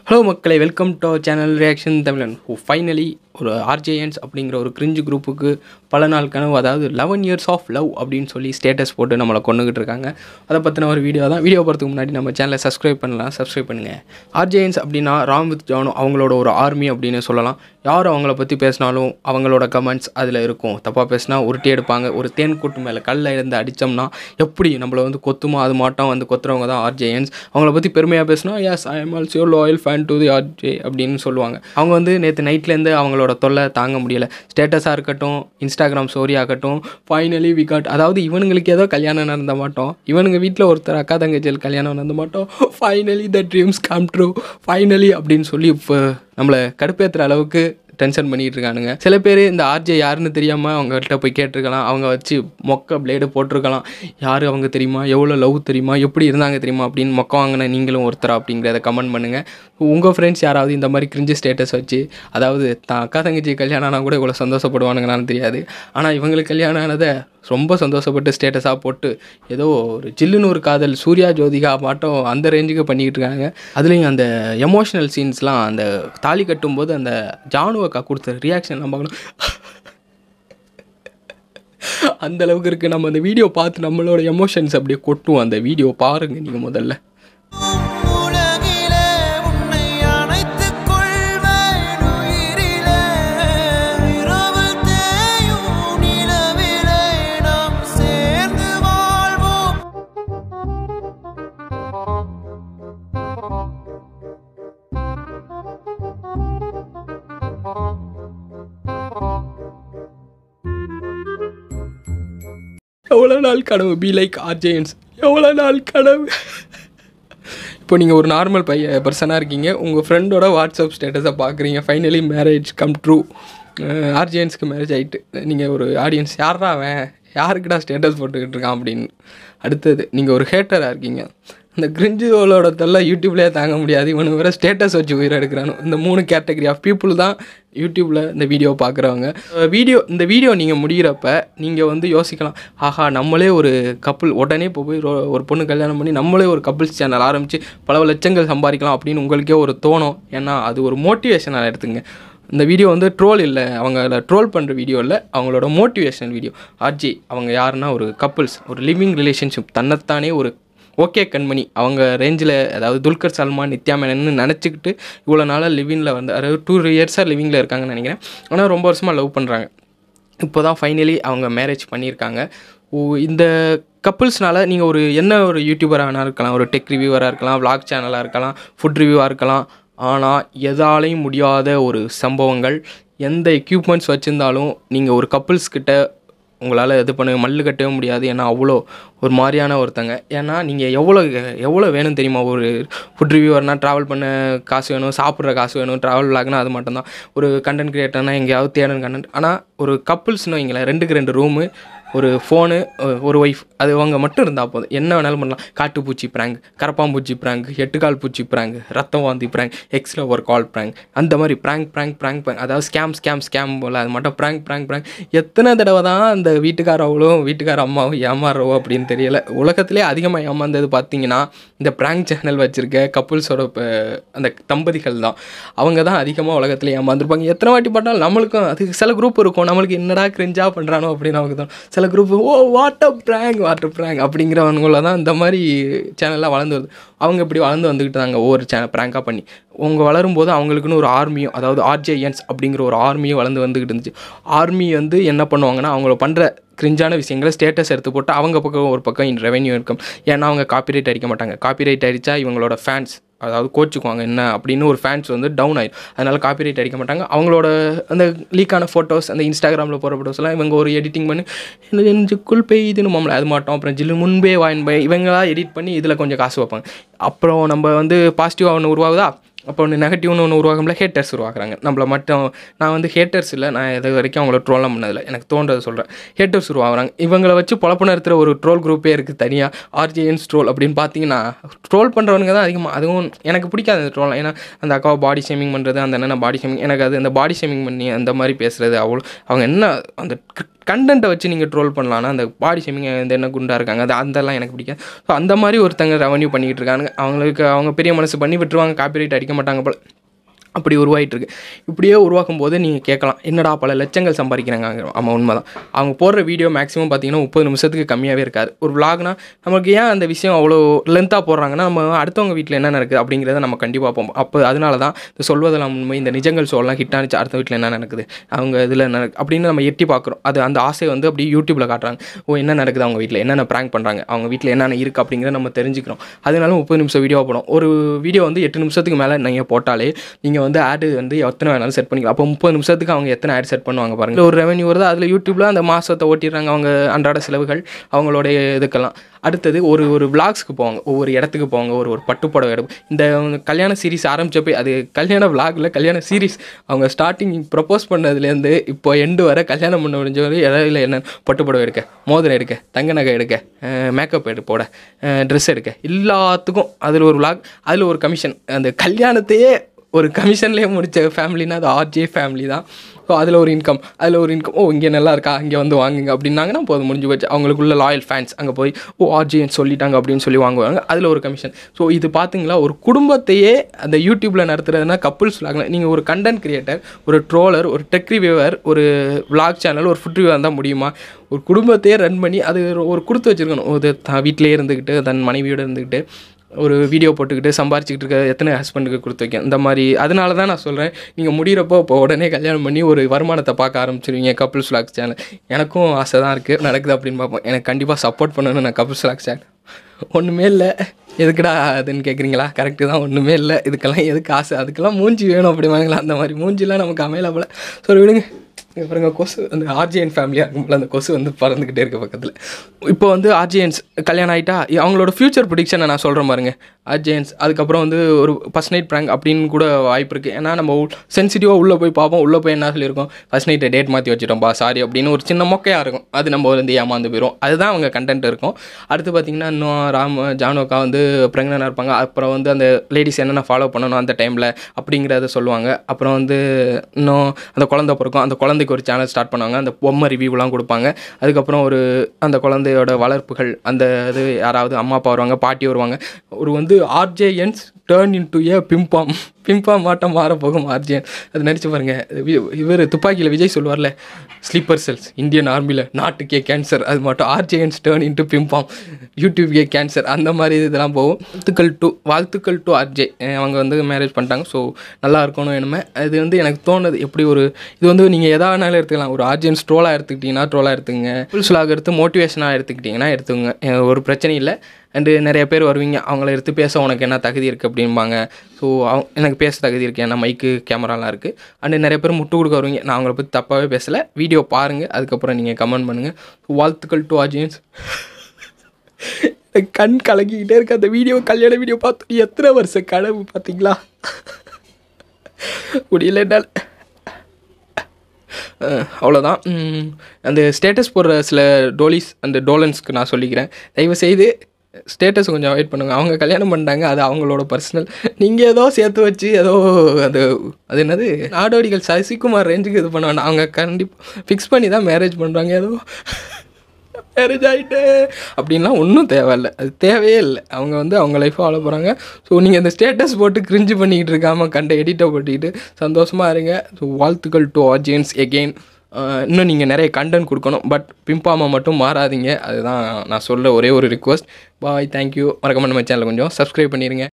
hello மக்களை welcome to channel reaction Tamilan finally ஒரு RJians அப்படிங்கிற ஒரு கிரிஞ்சு குரூப்புக்கு பல நாள் கனவு அதாவது லெவன் இயர்ஸ் ஆஃப் லவ் அப்படின்னு சொல்லி ஸ்டேட்டஸ் போட்டு நம்மளை கொண்டுகிட்டு இருக்காங்க அதை பற்றின ஒரு வீடியோ தான் வீடியோ போகிறதுக்கு முன்னாடி நம்ம சேனலை சப்ஸ்கிரைப் பண்ணலாம் சப்ஸ்கிரைப் பண்ணுங்கள் ஆர்ஜேஎன்ஸ் அப்படின்னா ராம் வித் ஜானு அவங்களோட ஒரு ஆர்மி அப்படின்னு சொல்லலாம் யார் அவங்கள பற்றி பேசினாலும் அவங்களோட கமெண்ட்ஸ் அதில் இருக்கும் தப்பாக பேசினா உருட்டி எடுப்பாங்க ஒரு தேன் கூட்டு மேலே கல்லை இருந்து அடித்தோம்னா எப்படி நம்மளை வந்து கொத்துமோ அது மாட்டோம் வந்து கொத்துறவங்க தான் ஆர்ஜேஎன்ஸ் அவங்கள பற்றி பெருமையாக பேசினா yes I am also loyal fan to the RJ அப்படின்னு சொல்லுவாங்க அவங்க வந்து நேற்று நைட்லேருந்து அவங்களோட தொல்லை தாங்க முடியலை ஸ்டேட்டஸாக இருக்கட்டும் இன்ஸ்டாகிராம் ஸ்டோரி ஆகட்டும் ஃபைனலி வி காட் அதாவது இவனுங்களுக்கு ஏதோ கல்யாணம் நடந்த மாட்டோம் இவனுங்க வீட்டில் ஒருத்தர் அக்கா தங்கச்சியில் கல்யாணம் நடந்த மாட்டோம் finally the dreams come true finally அப்படின்னு சொல்லி இப்போ நம்மளை கடுப்பேற்றுற அளவுக்கு டென்ஷன் பண்ணிகிட்டு இருக்கானுங்க சில பேர் இந்த ஆர்ஜே யாருன்னு தெரியாமல் அவங்கள்ட்ட போய் கேட்டிருக்கலாம் அவங்க வச்சு மொக்க பிளேடு போட்டிருக்கலாம் யார் அவங்க தெரியுமா எவ்வளோ லவ் தெரியுமா எப்படி இருந்தாங்க தெரியுமா அப்படின்னு மொக்க வாங்கின நீங்களும் ஒருத்தரா அப்படிங்கிறத கமெண்ட் பண்ணுங்கள் உங்கள் ஃப்ரெண்ட்ஸ் யாராவது இந்த மாதிரி கிரிஞ்சு ஸ்டேட்டஸ் வச்சு அதாவது தான் அக்கா தங்கச்சி கல்யாணம் ஆனால் கூட இவ்வளோ சந்தோஷப்படுவானுங்கன்னு தெரியாது ஆனால் இவங்களுக்கு கல்யாணம் ஆனதை ரொம்ப சந்தோஷப்பட்டு ஸ்டேட்டஸாக போட்டு ஏதோ ஒரு ஜில்லுன்னு ஒரு காதல் சூர்யா ஜோதிகா மாட்டம் அந்த ரேஞ்சுக்கு பண்ணிக்கிட்டு இருக்காங்க அதுலேயும் அந்த எமோஷ்னல் சீன்ஸ்லாம் அந்த தாலி கட்டும்போது அந்த ஜானுவக்கா கொடுத்த ரியாக்ஷன்லாம் பார்க்கணும் அந்த அளவுக்கு இருக்குது நம்ம அந்த வீடியோ பார்த்து நம்மளோட எமோஷன்ஸ் அப்படியே கொட்டுவோம் அந்த வீடியோ பாருங்கள் நீங்கள் முதல்ல உலகிலே உன்னை அணைத்துக் கொள்வேன் உயிரிலே இரவில் தேயும் நிலவிலே நாம் சேர்ந்து வாழ்வோம் எவ்வளோ நாள் கனவு பி லைக் ஆர்ஜேஎன்ஸ் எவ்வளோ நாள் கனவு இப்போ நீங்கள் ஒரு நார்மல் பைய பர்சனாக இருக்கீங்க உங்கள் ஃப்ரெண்டோட வாட்ஸ்அப் ஸ்டேட்டஸை பார்க்குறீங்க ஃபைனலி மேரேஜ் கம் ட்ரூ ஆர்ஜியன்ஸ்க்கு மேரேஜ் ஆகிட்டு நீங்கள் ஒரு ஆடியன்ஸ் யாரா அவன் யாருக்குடா ஸ்டேட்டஸ் போட்டுக்கிட்டு இருக்கான் அப்படின்னு அடுத்தது நீங்கள் ஒரு ஹேட்டராக இருக்கீங்க இந்த கிரிஞ்சுகளோட தொல்லை யூடியூப்லேயே தாங்க முடியாது இவனு வேறு ஸ்டேட்டஸ் வச்சு உயிரை எடுக்கிறானு இந்த மூணு கேட்டகரி ஆஃப் பீப்புள் தான் யூடியூப்பில் இந்த வீடியோ பார்க்குறவங்க வீடியோ இந்த வீடியோ நீங்கள் முடிகிறப்ப நீங்கள் வந்து யோசிக்கலாம் ஆஹா நம்மளே ஒரு கப்புள் உடனே இப்போ போய் ரொ- ஒரு பொண்ணு கல்யாணம் பண்ணி நம்மளே ஒரு கப்புள்ஸ் சேனல் ஆரம்பித்து பல லட்சங்கள் சம்பாதிக்கலாம் அப்படின்னு உங்களுக்கே ஒரு தோணும் ஏன்னா அது ஒரு மோட்டிவேஷனாக எடுத்துங்க இந்த வீடியோ வந்து ட்ரோல் இல்லை அவங்கள ட்ரோல் பண்ணுற வீடியோ இல்லை அவங்களோட மோட்டிவேஷனல் வீடியோ ஆர்ஜி அவங்க யாருன்னா ஒரு கப்புள்ஸ் ஒரு லிவிங் ரிலேஷன்ஷிப் தன்னைத்தானே ஒரு ஓகே கண்மணி அவங்க ரேஞ்சில் அதாவது துல்கர் சல்மான் நித்யா மேனன்னு நினச்சிக்கிட்டு இவ்வளோ நாளாக லிவிங்கில் வந்து அதாவது டூ இயர்ஸாக லிவிங்கில் இருக்காங்கன்னு நினைக்கிறேன் ஆனால் ரொம்ப வருஷமாக லவ் பண்ணுறாங்க இப்போ தான் ஃபைனலி அவங்க மேரேஜ் பண்ணியிருக்காங்க ஓ, இந்த கப்புள்ஸ்னால நீங்கள் ஒரு என்ன ஒரு யூடியூபராக வேணா இருக்கலாம் ஒரு டெக் ரிவ்யூவராக இருக்கலாம் vlog சேனலாக இருக்கலாம் ஃபுட் ரிவ்யூவாக இருக்கலாம் ஆனால் எதாலையும் முடியாத ஒரு சம்பவங்கள் எந்த எக்யூப்மெண்ட்ஸ் வச்சுருந்தாலும் நீங்கள் ஒரு கப்புள்ஸ் கிட்ட உங்களால் இது பண்ண மல்லு கட்டவே முடியாது ஏன்னா அவ்வளோ ஒரு மாதிரியான ஒருத்தங்க ஏன்னா நீங்கள் எவ்வளோ எவ்வளோ வேணும் தெரியுமா ஒரு ஃபுட் ரிவ்யூவர்னால் ட்ராவல் பண்ண காசு வேணும் சாப்பிட்ற காசு வேணும் ட்ராவல் விளாக்னா அது மட்டும்தான் ஒரு கண்டென்ட் கிரியேட்டர்னா எங்கேயாவது தேடணும் கண்டென்ட் ஆனால் ஒரு கப்புள்ஸ்னு வைங்களேன் ரெண்டுக்கு ரெண்டு ரூமு ஒரு ஃபோனு ஒரு ஒய்ஃப் அது அவங்க மட்டும் இருந்தால் போதும் என்ன வேணாலும் பண்ணலாம் காட்டுப்பூச்சி ப்ராங்க் கரப்பாம்பூச்சி ப்ராங்க் எட்டுக்கால் பூச்சி ப்ராங்க் ரத்தம் வாந்தி ப்ராங்க் எக்ஸில் ஒரு கால் ப்ராங்க் அந்த மாதிரி ப்ராங்க் ப்ராங்க் ப்ராங்க் ப்ராங்க் அதாவது ஸ்கேம் ஸ்கேம் ஸ்கேம் போல் அது மட்டும் ப்ராங்க் ப்ராங்க் ப்ராங்க் எத்தனை தடவை தான் அந்த வீட்டுக்காரவளும் வீட்டுக்கார அம்மாவும் ஏமாறுறவோ அப்படின்னு தெரியல உலகத்திலே அதிகமாக ஏமாந்தது பார்த்தீங்கன்னா இந்த ப்ராங்க் சேனல் வச்சுருக்க கப்புள்ஸோட அந்த தம்பதிகள் தான் அவங்க தான் அதிகமாக உலகத்தில் ஏமாந்துருப்பாங்க எத்தனை வாட்டி பண்ணாலும் நம்மளுக்கும் அதுக்கு சில குரூப் இருக்கும் நம்மளுக்கு என்னடா கிரிஞ்சா பண்ணுறானோ அப்படின்னு நமக்கு தான் சில குரூப் ஓ வாட்டர் ப்ராங்க் வாட்டர் ப்ராங்க் அப்படிங்கிறவங்கள தான் இந்த மாதிரி சேனல்லாம் வளர்ந்து வருது அவங்க இப்படி வளர்ந்து வந்துக்கிட்டு தாங்க ஒவ்வொரு சேனல் ப்ராங்காக பண்ணி அவங்க வளரும்போது அவங்களுக்குன்னு ஒரு ஆர்மியும் அதாவது ஆர்ஜேஎன்ஸ் அப்படிங்கிற ஒரு ஆர்மியும் வளர்ந்து வந்துக்கிட்டு இருந்துச்சு ஆர்மி வந்து என்ன பண்ணுவாங்கன்னா அவங்கள பண்ணுற கிரிஞ்சான விஷயங்களை ஸ்டேட்டஸ் எடுத்து போட்டு அவங்க பக்கம் ஒரு பக்கம் ரெவென்யூ இருக்கும் ஏன்னா அவங்க காப்பிரைட் அடிக்க மாட்டாங்க காப்பிரைட் அடித்தா இவங்களோட ஃபேன்ஸ் அதாவது கோச்சுக்குவாங்க என்ன அப்படின்னு ஒரு ஃபேன்ஸ் வந்து டவுன் ஆயிடும் அதனால் காப்பிரைட் அடிக்க மாட்டாங்க அவங்களோட அந்த லீக்கான ஃபோட்டோஸ் அந்த இன்ஸ்டாகிராமில் போகிற ஃபோட்டோஸ்லாம் இவங்க ஒரு எடிட்டிங் பண்ணி இந்த நெஞ்சுக்குள் பெய்யுதுன்னு மாமலை அது மாட்டோம் அப்புறம் ஜில்லு முன்பே வாயின் பை இவங்களா எடிட் பண்ணி இதில் கொஞ்சம் காசு வைப்பாங்க அப்புறம் நம்ம வந்து பாசிட்டிவாக ஒன்று உருவாகுதா அப்போ ஒன்று நெகட்டிவ்னு ஒன்று உருவாகும்ல ஹேட்டர்ஸ் உருவாக்குறாங்க நம்மளை மட்டும் நான் வந்து ஹேட்டர்ஸ் இல்லை நான் இது வரைக்கும் அவங்கள ட்ரோல்லாம் பண்ணதில்லை எனக்கு தோன்றதை சொல்கிறேன் ஹேட்டர்ஸ் உருவாகுறாங்க இவங்களை வச்சு பொழப்பு நடத்துகிற ஒரு ட்ரோல் குரூப்பே இருக்குது தனியாக ஆர்ஜிஎன்ஸ் ட்ரோல் அப்படின்னு பார்த்தீங்கன்னா ட்ரோல் பண்ணுறவனுங்க தான் அதிகமாக அதுவும் எனக்கு பிடிக்காது அந்த ட்ரோல் ஏன்னா அந்த அக்காவை பாடி ஷேமிங் பண்ணுறது அந்த அண்ணனை பாடி ஷேமிங் எனக்கு அது அந்த பாடி ஷேமிங் பண்ணி அந்த மாதிரி பேசுகிறது அவ்வளோ அவங்க என்ன அந்த கண்டென்ட்டை வச்சு நீங்கள் ட்ரோல் பண்ணலாம்னா அந்த பாடி ஷேமிங் இந்த என்ன குண்டாக இருக்காங்க அது அதெல்லாம் எனக்கு பிடிக்காது ஸோ அந்த மாதிரி ஒருத்தங்க ரெவன்யூ பண்ணிக்கிட்டு இருக்காங்க அவங்களுக்கு அவங்க பெரிய மனசு பண்ணி விட்டுருவாங்க காப்பிரைட் அடிக்க மாட்டாங்க போல அப்படி உருவாகிட்டு இருக்கு இப்படியே உருவாக்கும் போது நீங்கள் கேட்கலாம் என்னடா பல லட்சங்கள் சம்பாதிக்கிறாங்க ஆமாம் உண்மைதான் அவங்க போடுற வீடியோ மேக்ஸிமம் பார்த்தீங்கன்னா முப்பது நிமிஷத்துக்கு கம்மியாகவே இருக்காது ஒரு vlogனா நமக்கு ஏன் அந்த விஷயம் அவ்வளோ லென்த்தாக போடுறாங்கன்னா நம்ம அடுத்தவங்க வீட்டில் என்ன நடக்குது அப்படிங்கிறத நம்ம கண்டிப்பாக பார்ப்போம் அப்போ அதனால தான் இந்த சொல்வதெல்லாம் உண்மை இந்த நிஜங்கள் சொல்லலாம் ஹிட் ஆனிச்சு அடுத்த வீட்டில் என்ன நடக்குது அவங்க இதில் என்ன நடக்கு- அப்படின்னு நம்ம எட்டி பார்க்குறோம் அது அந்த ஆசை வந்து அப்படியே யூடியூப்பில் காட்டுறாங்க ஓ என்ன நடக்குது அவங்க வீட்டில் என்னென்ன ப்ராங்க் பண்ணுறாங்க அவங்க வீட்டில் என்னென்ன இருக்குது அப்படிங்கிறத நம்ம தெரிஞ்சுக்கிறோம் அதனால முப்பது நிமிஷம் வீடியோ போடும் ஒரு வீடியோ வந்து எட்டு நிமிஷத்துக்கு மேலே நீங்கள் போட்டாலே நீங்கள் வந்து ஆடு வந்து எத்தனை வேணாலும் செட் பண்ணிக்கலாம் அப்போ முப்பது நிமிஷத்துக்கு அவங்க எத்தனை ஆட் செட் பண்ணுவாங்க பாருங்க ஒரு ரெவன்யூ வருது அதில் யூடியூப்பில் அந்த மாதத்தை ஓட்டிடுறாங்க அவங்க அன்றாட செலவுகள் அவங்களுடைய இதுக்கெல்லாம் அடுத்தது ஒரு ஒரு விளாக்ஸ்க்கு போவாங்க ஒவ்வொரு இடத்துக்கு போவாங்க ஒரு ஒரு பட்டுப்புடவை எடுப்பு இந்த கல்யாண சீரிஸ் ஆரம்பிச்சப்போ அது கல்யாண விளாகில் கல்யாண சீரிஸ் அவங்க ஸ்டார்டிங் ப்ரப்போஸ் பண்ணதுலேருந்து இப்போ எண்டு வர கல்யாணம் பண்ண முடிஞ்ச வரை இடையில என்ன பட்டுப்புடவை எடுக்க மோதிரம் எடுக்க தங்க நகை எடுக்க மேக்கப் எடு போட ட்ரெஸ் எடுக்க எல்லாத்துக்கும் அதில் ஒரு விளாக் அதில் ஒரு கமிஷன் அந்த கல்யாணத்தையே ஒரு கமிஷன்லேயே முடித்த ஃபேமிலினா அது ஆர்ஜே ஃபேமிலி தான் ஸோ அதில் ஒரு இன்கம் அதில் ஒரு இன்கம் ஓ இங்கே நல்லா இருக்கா இங்கே வந்து வாங்குங்க அப்படின்னாங்கன்னா போதும் முடிஞ்சு போச்சு அவங்களுக்குள்ள லாயல் ஃபேன்ஸ் அங்கே போய் ஓ ஆர்ஜேன்னு சொல்லிட்டாங்க அப்படின்னு சொல்லி வாங்குவாங்க அதில் ஒரு கமிஷன் ஸோ இது பார்த்தீங்களா ஒரு குடும்பத்தையே அந்த யூடியூப்பில் நடத்துறதுனா கப்புள்ஸ் விளாக்லாம் நீங்கள் ஒரு கண்டென்ட் கிரியேட்டர் ஒரு ட்ரோலர் ஒரு டெக் ரிவ்யூவர் ஒரு விளாக் சேனல் ஒரு ஃபுட் ரிவ்யூவர் தான் முடியுமா ஒரு குடும்பத்தையே ரன் பண்ணி அது ஒரு- ஒரு கொடுத்து வச்சுருக்கணும் ஒரு த வீட்டிலே இருந்துக்கிட்டு தன் மனைவியோடு இருந்துக்கிட்டு ஒரு வீடியோ போட்டுக்கிட்டு சம்பாரிச்சிக்கிட்டு இருக்க எத்தனை ஹஸ்பண்டுக்கு கொடுத்து வைக்க இந்த மாதிரி அதனால தான் நான் சொல்கிறேன் நீங்கள் முடிகிறப்போ இப்போ உடனே கல்யாணம் பண்ணி ஒரு வருமானத்தை பார்க்க ஆரம்பிச்சிருவீங்க கப்புள்ஸ் vlogs சேனல் எனக்கும் ஆசை தான் இருக்குது நடக்குது அப்படின்னு பார்ப்போம் எனக்கு கண்டிப்பாக சப்போர்ட் பண்ணணும் நான் கப்புள்ஸ் vlogs சேனல் ஒன்றுமே இல்லை எதுக்குடா அதுன்னு கேட்குறீங்களா கரெக்டு தான் ஒன்றுமே இல்லை இதுக்கெல்லாம் எதுக்கு ஆசை அதுக்கெல்லாம் மூஞ்சி வேணும் அப்படிவாங்களா அந்த மாதிரி மூஞ்சிலாம் நமக்கு அமையல போல சரி விடுங்க இங்க பாருங்க கொசு அந்த ஆர்ஜிஎன் ஃபேமிலியாக இருக்கும்போது அந்த கொசு வந்து பறந்துக்கிட்டே இருக்கு பக்கத்தில் இப்போ வந்து ஆர்ஜிஎன்ஸ் கல்யாணம் ஆகிட்டா அவங்களோட ஃப்யூச்சர் ப்ரிடிக்ஷனை நான் சொல்கிறேன் பாருங்க ஆர்ஜிஎன்ஸ் அதுக்கப்புறம் வந்து ஒரு ஃபஸ்ட் நைட் ப்ராங்க் அப்படின்னு கூட வாய்ப்பு இருக்குது ஏன்னா நம்ம சென்சிட்டிவாக உள்ளே போய் பார்ப்போம் உள்ளே போய் என்ன சொல்லியிருக்கோம் ஃபஸ்ட் நைட்டை டேட் மாற்றி வச்சுட்டோம்ப்பா சாரி அப்படின்னு ஒரு சின்ன மொக்கையாக இருக்கும் அது நம்ம வந்து ஏமாந்து போயிடும் அதுதான் அவங்க கண்டென்ட் இருக்கும் அடுத்து பார்த்திங்கன்னா இன்னும் ராம் ஜானோக்கா வந்து ப்ரெக்னெண்டாக இருப்பாங்க அப்புறம் வந்து அந்த லேடிஸ் என்னென்ன ஃபாலோ பண்ணணும் அந்த டைமில் அப்படிங்கிறத சொல்லுவாங்க அப்புறம் வந்து இன்னும் அந்த குழந்தை பிறக்கும் அந்த குழந்தைக்கு ஒரு சேனல் ஸ்டார்ட் பண்ணுவாங்க அந்த பொம்மை ரிவ்யூலாம் கொடுப்பாங்க அதுக்கப்புறம் ஒரு அந்த குழந்தையோட வளர்ப்புகள் அந்த இது யாராவது அம்மா அப்பா வருவாங்க பாட்டி வருவாங்க ஒரு வந்து ஆர்ஜேஎன்ஸ் டேர்ன் இன் டு ஏ பிம்பாம் பிம்பாம் மாட்டம் மாற போகும் ஆர்ஜேன் அது நினச்சி பாருங்க இவர் துப்பாக்கியில் விஜய் சொல்லுவார்ல ஸ்லீப்பர் செல்ஸ் இந்தியன் ஆர்மியில் நாட்டுக்கே கேன்சர் அது மட்டும் ஆர்ஜேஎன்ஸ் டேர்ன் இன்ட்டு பிம்பாம் யூடியூப்கே கேன்சர் அந்த மாதிரி இதெல்லாம் போகும் வாழ்த்துக்கள் டு வாழ்த்துக்கள் டு ஆர்ஜே அவங்க வந்து மேரேஜ் பண்ணிட்டாங்க ஸோ நல்லா இருக்கணும் என்னமே அது வந்து எனக்கு தோணுது எப்படி ஒரு இது வந்து நீங்கள் எதா வேணாலும் எடுத்துக்கலாம் ஒரு ஆர்ஜியன்ஸ் ட்ரோலாக எடுத்துக்கிட்டிங்கன்னா ட்ரோலாக எடுத்துங்க ஃபுல் ஸ்லாக் எடுத்து மோட்டிவேஷனாக எடுத்துக்கிட்டிங்கன்னா எடுத்துங்க அஹ் ஒரு பிரச்சனையும் இல்லை அண்டு நிறைய பேர் வருவீங்க அவங்கள எடுத்து பேச உனக்கு என்ன தகுதி இருக்குது அப்படிம்பாங்க ஸோ எனக்கு பேச தகுதி இருக்குது ஏன்னா மைக்கு கேமராலாம் இருக்குது அண்டு நிறைய பேர் முட்டு கொடுக்க வருவீங்க நான் அவங்கள பற்றி தப்பாகவே பேசலை வீடியோ பாருங்கள் அதுக்கப்புறம் நீங்கள் கமெண்ட் பண்ணுங்கள் வாழ்த்துக்கள் டு ஆஜியன்ஸ் கண் கலங்கிக்கிட்டே இருக்கு அந்த வீடியோ கல்யாண வீடியோ பார்த்து எத்தனை வருஷம் கனவு பார்த்தீங்களா முடியல என்னால் அஹ், அவ்வளோதான் உம், அந்த ஸ்டேட்டஸ் போடுற சில டோலிஸ் அந்த டோலன்ஸ்க்கு நான் சொல்லிக்கிறேன் தயவு செய்து ஸ்டேட்டஸ் கொஞ்சம் அவாய்ட் பண்ணுங்க அவங்க கல்யாணம் பண்ணிட்டாங்க அது அவங்களோட பர்சனல் நீங்கள் ஏதோ சேர்த்து வச்சு ஏதோ அது அது என்னது நாடோடிகள் சசிகுமார் ரேஞ்சுக்கு இது பண்ண வேண்டாம் அவங்க கண்டிப்பாக ஃபிக்ஸ் பண்ணி தான் மேரேஜ் பண்ணுறாங்க ஏதோ மேரேஜ் ஆகிட்டு அப்படின்லாம் ஒன்றும் தேவையில்லை அது தேவையே இல்லை அவங்க வந்து அவங்க லைஃப்பை வாழ போகிறாங்க ஸோ நீங்கள் இந்த ஸ்டேட்டஸ் போட்டு கிரிஞ்சு பண்ணிக்கிட்டு இருக்காமல் கண்ட எடிட்டை போட்டுக்கிட்டு சந்தோஷமாக இருங்க ஸோ வாழ்த்துக்கள் டு ஆடியன்ஸ் எகெயின் இன்னும் நீங்கள் நிறைய கண்டென்ட் கொடுக்கணும் பட் பிம்பாமா மட்டும் மாறாதீங்க அதுதான் நான் சொல்ல ஒரே ஒரு ரிக்வஸ்ட் பாய் தேங்க்யூ மறக்காம நம்ம சேனலை கொஞ்சம் சப்ஸ்கிரைப் பண்ணிடுங்க